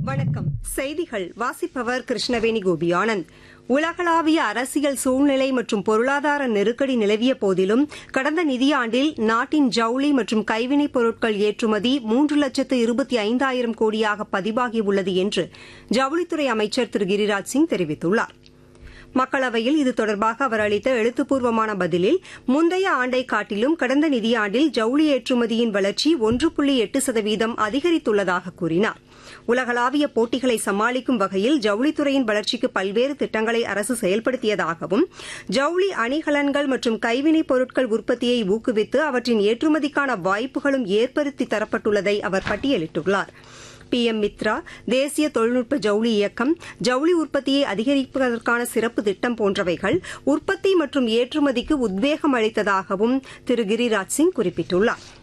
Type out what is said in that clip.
வணக்கம் செய்திகள் வாசிப்பவர் கிருஷ்ணவேணி கோபியானந்த் உலகளாவிய அரசியல் சூழ்நிலை மற்றும் பொருளாதார நெருக்கடி நிலவிய போதிலும் கடந்த நிதியாண்டில் நாட்டின் ஜவுளி மற்றும் கைவினைப் பொருட்கள் ஏற்றுமதி மூன்று லட்சத்து இருபத்தி ஐந்தாயிரம் கோடியாக பதிவாகியுள்ளது என்று ஜவுளித்துறை அமைச்சர் திரு கிரிராஜ் சிங் தெரிவித்துள்ளார் மக்களவையில் இது தொடர்பாக அவர் அளித்த எழுத்துப்பூர்வமான பதிலில் முந்தைய ஆண்டை காட்டிலும் கடந்த நிதியாண்டில் ஜவுளி ஏற்றுமதியின் வளர்ச்சி ஒன்று புள்ளி எட்டு சதவீதம் அதிகரித்துள்ளதாக கூறினார் உலகளாவிய போட்டிகளை சமாளிக்கும் வகையில் ஜவுளித்துறையின் வளர்ச்சிக்கு பல்வேறு திட்டங்களை அரசு செயல்படுத்தியதாகவும் ஜவுளி அணிகலன்கள் மற்றும் கைவினைப் பொருட்கள் உற்பத்தியை ஊக்குவித்து அவற்றின் ஏற்றுமதிக்கான வாய்ப்புகளும் ஏற்படுத்தி தரப்பட்டுள்ளதை அவர் பட்டியலிட்டுள்ளார் பி எம் மித்ரா தேசிய தொழில்நுட்ப ஜவுளி இயக்கம் ஜவுளி உற்பத்தியை அதிகரிப்பதற்கான சிறப்பு திட்டம் போன்றவைகள் உற்பத்தி மற்றும் ஏற்றுமதிக்கு உத்வேகம் அளித்ததாகவும் திரு கிரிராஜ் சிங் குறிப்பிட்டுள்ளாா்